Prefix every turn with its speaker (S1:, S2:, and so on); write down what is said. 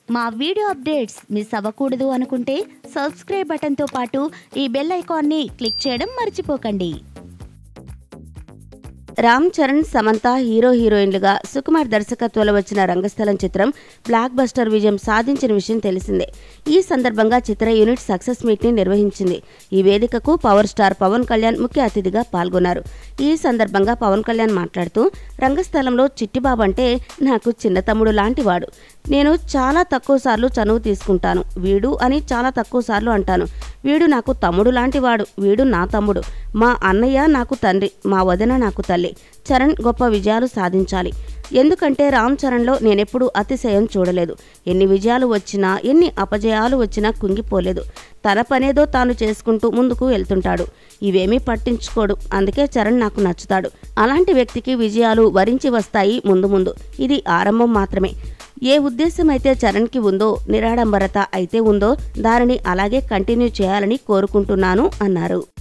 S1: మా video updates miss అవ్వకూడదు అనుకుంటే సబ్స్క్రైబ్ బటన్తో పాటు ఈ బెల్ ఐకాన్ని క్లిక్ చేయడం మర్చిపోకండి రామ్ చరణ్ సమంత హీరో హీరోయిన్లుగా సుకుమార్ దర్శకత్వంలో వచ్చిన రంగస్థలం చిత్రం బ్లాక్ బస్టర్ విజయం సాధించిన విషయం తెలిసిందే ఈ సందర్భంగా చిత్ర యూనిట్ సక్సెస్ మీట్ ని నిర్వహించింది ఈ వేదికకు పవర్ స్టార్ పవన్ కళ్యాణ్ ముఖ్య అతిథిగా పాల్గొన్నారు ఈ సందర్భంగా పవన్ కళ్యాణ్ మాట్లాడుతూ రంగస్థలంలో చిట్టిబాబు అంటే నాకు చిన్న తమ్ముడు లాంటివాడు నేను చాలా తక్కువ సార్లు చనువు తీసుకుంటాను వీడు అని చాలా తక్కువ సార్లు అంటాను వీడు నాకు తమ్ముడు లాంటివాడు వీడు నా తమ్ముడు మా అన్నయ్య నాకు తండ్రి మా వదిన నాకు తల్లి చరణ్ గొప్ప విజయాలు సాధించాలి ఎందుకంటే రామ్ చరణ్లో నేనెప్పుడూ అతిశయం చూడలేదు ఎన్ని విజయాలు వచ్చినా ఎన్ని అపజయాలు వచ్చినా కుంగిపోలేదు తన పనేదో తాను చేసుకుంటూ ముందుకు వెళ్తుంటాడు ఇవేమీ పట్టించుకోడు అందుకే చరణ్ నాకు నచ్చుతాడు అలాంటి వ్యక్తికి విజయాలు వరించి వస్తాయి ముందు ముందు ఇది ఆరంభం మాత్రమే ఏ ఉద్దేశం అయితే చరణ్కి ఉందో నిరాడంబరత అయితే ఉందో దానిని అలాగే కంటిన్యూ చేయాలని కోరుకుంటున్నాను అన్నారు